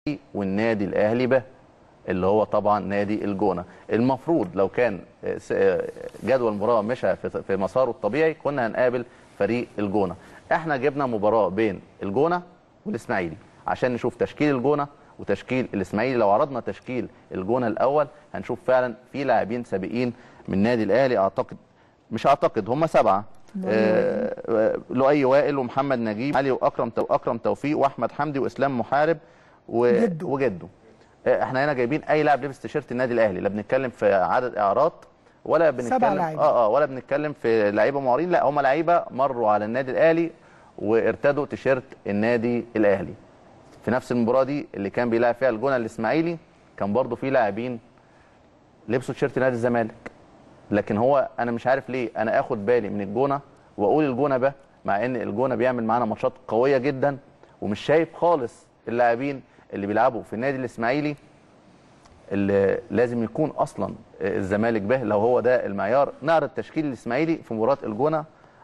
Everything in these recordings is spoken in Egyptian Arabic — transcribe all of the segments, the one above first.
والنادي الاهلي ب اللي هو طبعا نادي الجونه المفروض لو كان آه، س- آه، جدول المباراه مشى في في مساره الطبيعي كنا هنقابل فريق الجونه احنا جبنا مباراه بين الجونه والاسماعيلي عشان نشوف تشكيل الجونه وتشكيل الاسماعيلي لو عرضنا تشكيل الجونه الاول هنشوف فعلا في لاعبين سابقين من النادي الاهلي اعتقد مش اعتقد هم سبعه آه، آه، لؤي وائل ومحمد نجيب علي واكرم تو- اكرم توفيق واحمد حمدي واسلام محارب و... جده. وجده آه، احنا هنا جايبين اي لاعب لبس تيشيرت النادي الاهلي لا بنتكلم في عدد اعارات ولا بنتكلم لعيبة. اه اه ولا بنتكلم في لعيبه معارين لا هم لعيبه مروا على النادي الاهلي وارتدوا تيشيرت النادي الاهلي في نفس المباراه دي اللي كان بيلعب فيها الجونه الاسماعيلي كان برضو في لاعبين لبسوا تيشيرت نادي الزمالك لكن هو انا مش عارف ليه انا اخد بالي من الجونه واقول الجونه بقى مع ان الجونه بيعمل معانا ماتشات قويه جدا ومش شايف خالص اللاعبين اللي بيلعبوا في النادي الاسماعيلي اللي لازم يكون اصلا الزمالك به لو هو ده المعيار نعرض تشكيل الاسماعيلي في مباراه الجونه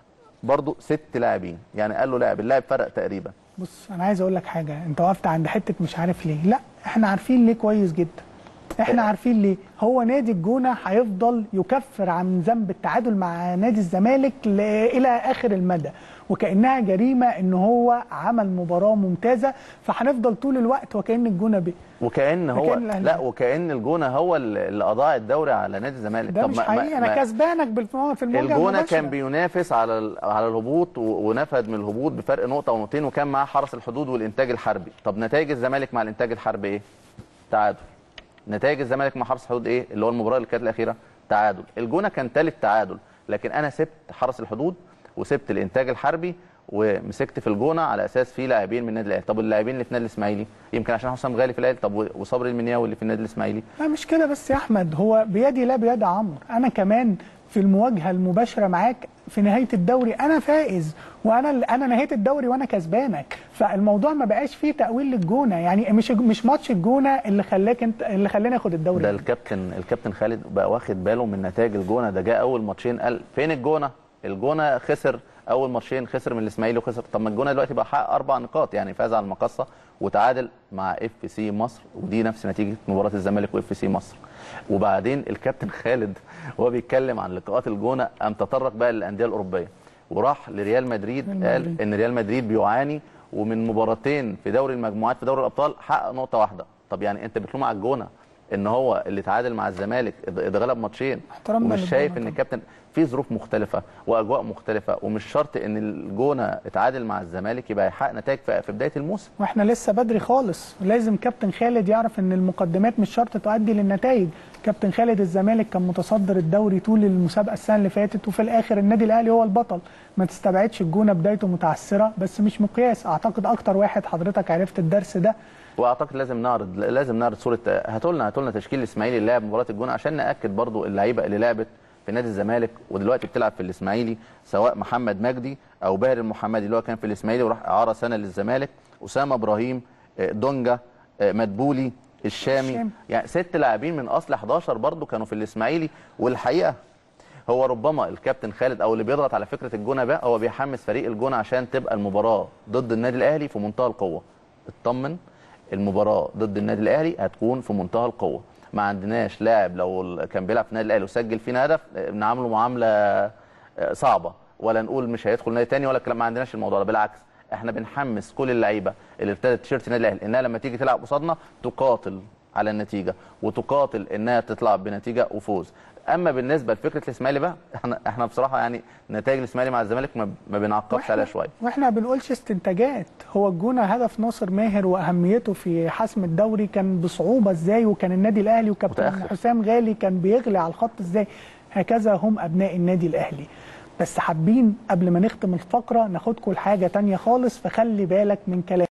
برضو ست لاعبين يعني قال له لاعب اللاعب فرق تقريبا بص انا عايز اقول لك حاجه انت وقفت عند حته مش عارف ليه لا احنا عارفين ليه كويس جدا احنا عارفين ليه هو نادي الجونه هيفضل يكفر عن ذنب التعادل مع نادي الزمالك ل- الى اخر المدى وكانها جريمه ان هو عمل مباراه ممتازه فهنفضل طول الوقت وكان الجونه بيه وكان هو وكأن الأهلي. لا وكان الجونه هو اللي اللي اضاع الدوري على نادي الزمالك ده مش حقيقي انا كسبانك بالف- في المواجهه الجونه المباشرة. كان بينافس على ال- على الهبوط و- ونفد من الهبوط بفرق نقطه ونقطتين وكان معاه حرس الحدود والانتاج الحربي طب نتائج الزمالك مع الانتاج الحربي ايه تعادل نتائج الزمالك مع حرس الحدود ايه اللي هو المباراه اللي كانت الاخيره تعادل الجونه كان ثالث تعادل لكن انا سبت حرس الحدود وسبت الانتاج الحربي ومسكت في الجونه على اساس في لاعبين من النادي الاهلي طب اللاعبين اللي في النادي الاسماعيلي يمكن عشان حسام غالي في الاهلي طب و- وصبري المنياوي اللي في النادي الاسماعيلي لا مش كده بس يا احمد هو بيدي لا بيد عمرو انا كمان في المواجهه المباشره معاك في نهايه الدوري انا فائز وانا اللي- انا نهايه الدوري وانا كسبانك فالموضوع ما بقاش فيه تاويل للجونه يعني مش مش ماتش الجونه اللي خلاك انت اللي خلاني اخد الدوري ده الكابتن الكابتن خالد بقى واخد باله من نتائج الجونه ده جه اول ماتشين قال فين الجونه الجونه خسر اول ماتشين خسر من الاسماعيلي وخسر طب ما الجونه دلوقتي بقى حقق اربع نقاط يعني فاز على المقصه وتعادل مع اف سي مصر ودي نفس نتيجه مباراه الزمالك واف سي مصر وبعدين الكابتن خالد وهو بيتكلم عن لقاءات الجونه قام تطرق بقى للانديه الاوروبيه وراح لريال مدريد ريال قال مدريد. ان ريال مدريد بيعاني ومن مباراتين في دوري المجموعات في دوري الابطال حقق نقطه واحده طب يعني انت بتلوم على الجونه ان هو اللي تعادل مع الزمالك ات- اتغلب ماتشين احترامنا ومش للجونة شايف ان طبعا. الكابتن في ظروف مختلفه واجواء مختلفه ومش شرط ان الجونه اتعادل مع الزمالك يبقى يحقق نتائج في في بدايه الموسم واحنا لسه بدري خالص لازم كابتن خالد يعرف ان المقدمات مش شرط تؤدي للنتائج كابتن خالد الزمالك كان متصدر الدوري طول المسابقه السنه اللي فاتت وفي الاخر النادي الاهلي هو البطل ما تستبعدش الجونه بدايته متعثره بس مش مقياس اعتقد اكتر واحد حضرتك عرفت الدرس ده واعتقد لازم نعرض لازم نعرض صوره هاتوا لنا هاتوا لنا تشكيل الاسماعيلي اللي لعب مباراه الجونه عشان ناكد برضو اللعيبه اللي لعبت في نادي الزمالك ودلوقتي بتلعب في الاسماعيلي سواء محمد مجدي او باهر المحمدي اللي هو كان في الاسماعيلي وراح اعاره سنه للزمالك اسامه ابراهيم آه، دونجا آه، مدبولي الشامي الشامي. يعني ست لاعبين من اصل 11 برضو كانوا في الاسماعيلي والحقيقه هو ربما الكابتن خالد او اللي بيضغط على فكره الجونه بقى هو بيحمس فريق الجونه عشان تبقى المباراه ضد النادي الاهلي في منتهى القوه اطمن المباراه ضد النادي الاهلي هتكون في منتهى القوه ما عندناش لاعب لو ال- كان بيلعب في النادي الاهلي وسجل فينا هدف آه، نعامله معامله آه، صعبه ولا نقول مش هيدخل نادي تاني ولا الكلام ما عندناش الموضوع ده بالعكس احنا بنحمس كل اللعيبه اللي ارتدت تيشيرت النادي الاهلي انها لما تيجي تلعب قصادنا تقاتل على النتيجه وتقاتل انها تطلع بنتيجه وفوز اما بالنسبه لفكره الاسماعيلي بقى احنا احنا بصراحه يعني نتائج الاسماعيلي مع الزمالك ما, ما بنعقبش عليها شويه واحنا ما بنقولش استنتاجات هو الجونه هدف ناصر ماهر واهميته في حسم الدوري كان بصعوبه ازاي وكان النادي الاهلي وكابتن متأخر. حسام غالي كان بيغلي على الخط ازاي هكذا هم ابناء النادي الاهلي بس حابين قبل ما نختم الفقره ناخدكم لحاجه تانية خالص فخلي بالك من كلام